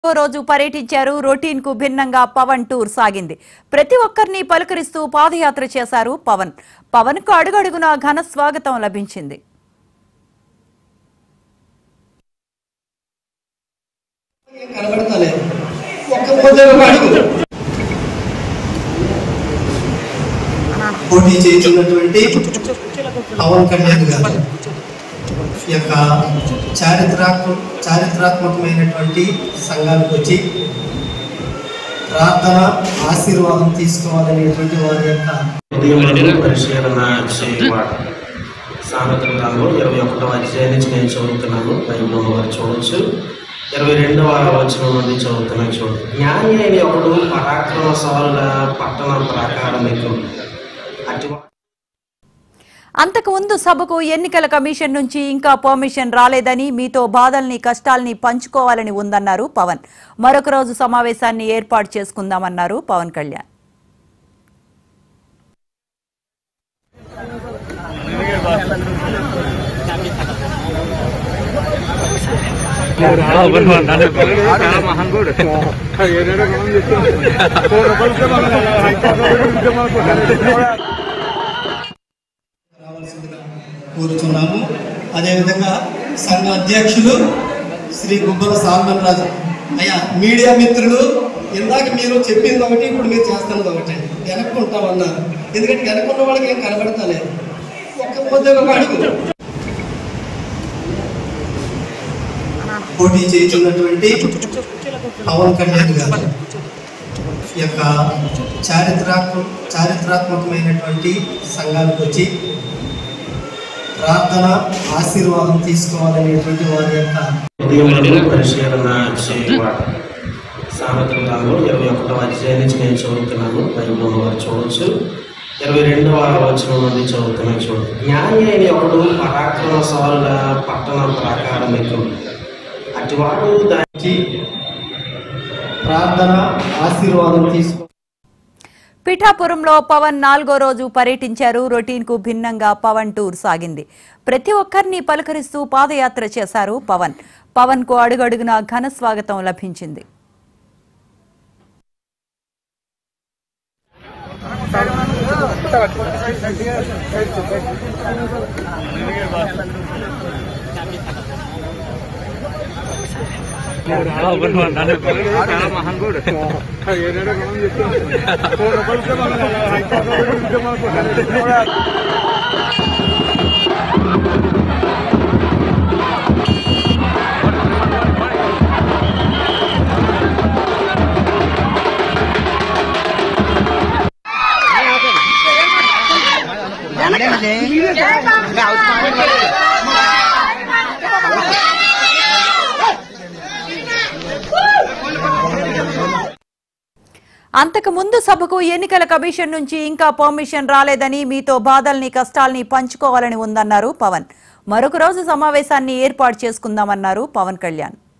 ఓ రోజు పర్యటించారు రొటీన్ కు భిన్నంగా పవన్ టూర్ సాగింది ప్రతి ఒక్కరిని పలుకరిస్తూ పాదయాత్ర చేశారు పవన్ పవన్ కు అడుగడుగునా ఘన స్వాగతం లభించింది కనబడతలేదు ఒక్క ఉద్యోగం అడుగు పోటీ చేస్తున్నటువంటి పవన్ కళ్యాణ్ గారు ఈ యొక్క చారిత్రాత్మ చారిత్రాత్మకమైనటువంటి సంఘానికి వచ్చి ప్రార్థన ఆశీర్వాదం తీసుకోవాలనేటువంటి వారి యొక్క ఉదయం పరిశీలన చేయవాడు సామెతల గ్రంథం ఇరవై ఒకటో అధ్యాయం నుంచి నేను చదువుతున్నాను బైబిల్ వారు చూడవచ్చు ఇరవై రెండవ వచనం నుండి చదువుతున్నాను చూడు జ్ఞాని అయిన ఒకడు పరాక్రమశాలుల పట్టణ ప్రాకారమికు అటు అంతకుముందు సభకు ఎన్నికల కమిషన్ నుంచి ఇంకా పర్మిషన్ రాలేదని మీతో బాధల్ని కష్టాల్ని పంచుకోవాలని ఉందన్నారు పవన్ మరొక రోజు సమావేశాన్ని ఏర్పాటు చేసుకుందామన్నారు పవన్ కళ్యాణ్ రావాల్సిందిగా కోరుతున్నాము అదేవిధంగా సంఘ అధ్యక్షులు శ్రీ గుబ్బల సాల్మన్ రాజు అయ్యా మీడియా మిత్రులు ఇందాక మీరు చెప్పింది ఒకటి ఇప్పుడు మీరు చేస్తున్నది ఒకటి వెనక్కుంటామన్నారు ఎందుకంటే వెనక్కున్న వాళ్ళకి ఏం కనబడతలేదు ఒక్క ఉద్యోగం అడుగు పోటీ చేస్తున్నటువంటి పవన్ కళ్యాణ్ గారు ఈ యొక్క చారిత్రాత్మ చారిత్రాత్మకమైనటువంటి సంఘానికి వచ్చి ప్రార్థన ఆశీర్వాదం తీసుకోవాలనేటువంటి వారి యొక్క ఉదయం పరిశీలన చేయవాడు సామెతల గ్రంథం ఇరవై ఒకటో అధ్యాయం నుంచి నేను చదువుతున్నాను బైబిల్ వారు చూడవచ్చు ఇరవై రెండవ వచనం నుండి చదువుతున్నాను చూడు జ్ఞాని అయిన ఒకడు పరాక్రమశాలుల పట్టణ ప్రాకారమికు అటువాడు దానికి ప్రార్థన ఆశీర్వాదం తీసుకో పిఠాపురంలో పవన్ నాలుగో రోజు పర్యటించారు రొటీన్ కు భిన్నంగా పవన్ టూర్ సాగింది ప్రతి ఒక్కరిని పలకరిస్తూ పాదయాత్ర చేశారు పవన్ పవన్ కు అడుగడుగునా ఘన స్వాగతం లభించింది అంతకు ముందు సభకు ఎన్నికల కమిషన్ నుంచి ఇంకా పర్మిషన్ రాలేదని మీతో బాధల్ని కష్టాల్ని పంచుకోవాలని ఉందన్నారు పవన్ మరొక రోజు సమావేశాన్ని ఏర్పాటు చేసుకుందామన్నారు పవన్ కళ్యాణ్